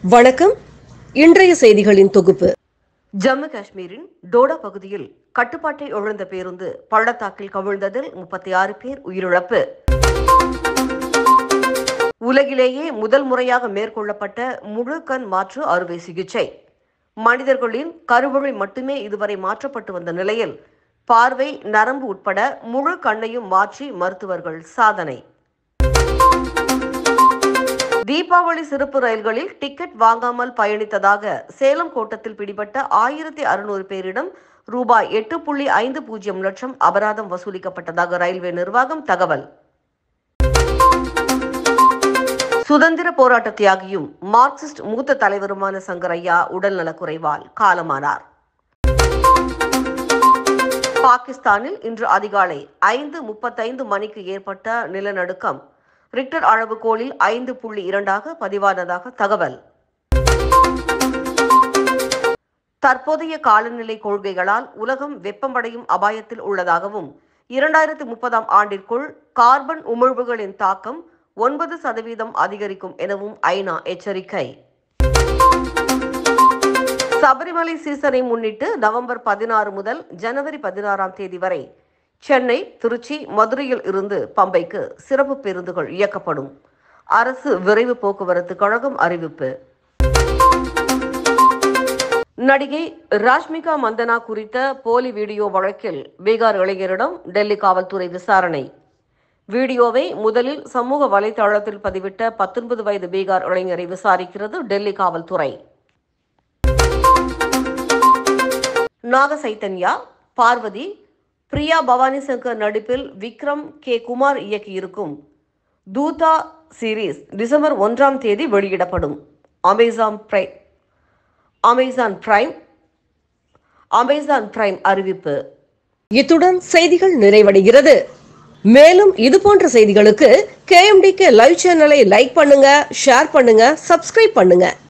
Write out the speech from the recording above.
வணக்கம் இன்றைய செய்திகளின் தொகுப்பு ஜம்மு காஷ்மீரின் டோடா பகுதியில் கட்டுப்பாட்டை இழந்த பேருந்து பள்ளத்தாக்கில் கவிழ்ந்ததில் முப்பத்தி ஆறு பேர் உயிரிழப்பு உலகிலேயே முதல் முறையாக மேற்கொள்ளப்பட்ட முழு கண் மாற்று அறுவை சிகிச்சை மனிதர்களின் கருவழி மட்டுமே இதுவரை மாற்றப்பட்டு வந்த நிலையில் பார்வை நரம்பு உட்பட முழு கண்ணையும் மாற்றி மருத்துவர்கள் சாதனை தீபாவளி சிறப்பு ரயில்களில் டிக்கெட் வாங்காமல் பயணித்ததாக சேலம் கோட்டத்தில் பிடிபட்ட ஆயிரத்தி அறுநூறு பேரிடம் ரூபாய் எட்டு புள்ளி ஐந்து பூஜ்ஜியம் லட்சம் அபராதம் வசூலிக்கப்பட்டதாக ரயில்வே நிர்வாகம் தகவல் சுதந்திர போராட்ட தியாகியும் மார்க்சிஸ்ட் மூத்த தலைவருமான சங்கரையா உடல்நலக்குறைவால் காலமானார் பாகிஸ்தானில் இன்று அதிகாலை ஐந்து முப்பத்தைந்து மணிக்கு ஏற்பட்ட நிலநடுக்கம் ரிக்டர் அளவுகோலில் ஐந்து புள்ளி இரண்டாக பதிவானதாக தகவல் தற்போதைய காலநிலை கொள்கைகளால் உலகம் வெப்பமடையும் அபாயத்தில் உள்ளதாகவும் இரண்டாயிரத்து முப்பதாம் ஆண்டிற்குள் கார்பன் உமிழ்வுகளின் தாக்கம் ஒன்பது சதவீதம் அதிகரிக்கும் எனவும் ஐநா எச்சரிக்கை சபரிமலை சீசனை முன்னிட்டு நவம்பர் பதினாறு முதல் ஜனவரி பதினாறாம் தேதி வரை சென்னை திருச்சி மதுரையில் இருந்து பம்பைக்கு சிறப்பு பேருந்துகள் இயக்கப்படும் அரசு விரைவு போக்குவரத்து கழகம் அறிவிப்பு நடிகை ராஷ்மிகா மந்தனா குறித்த போலி வீடியோ வழக்கில் பீகார் இளைஞரிடம் டெல்லி காவல்துறை விசாரணை வீடியோவை முதலில் சமூக வலைதளத்தில் பதிவிட்ட பத்தொன்பது வயது பீகார் இளைஞரை விசாரிக்கிறது டெல்லி காவல்துறை நாக சைத்தன்யா பார்வதி பிரியா பவானி சங்கர் நடிப்பில் விக்ரம் கே குமார் இயக்கியிருக்கும் தூதா சீரீஸ் டிசம்பர் ஒன்றாம் தேதி வெளியிடப்படும் Amazon Prime Amazon Prime Amazon Prime அறிவிப்பு இத்துடன் செய்திகள் நிறைவடைகிறது மேலும் இது போன்ற செய்திகளுக்கு கேஎம்டிகே லைவ் சேனலை லைக் பண்ணுங்க ஷேர் பண்ணுங்க சப்ஸ்கிரைப் பண்ணுங்க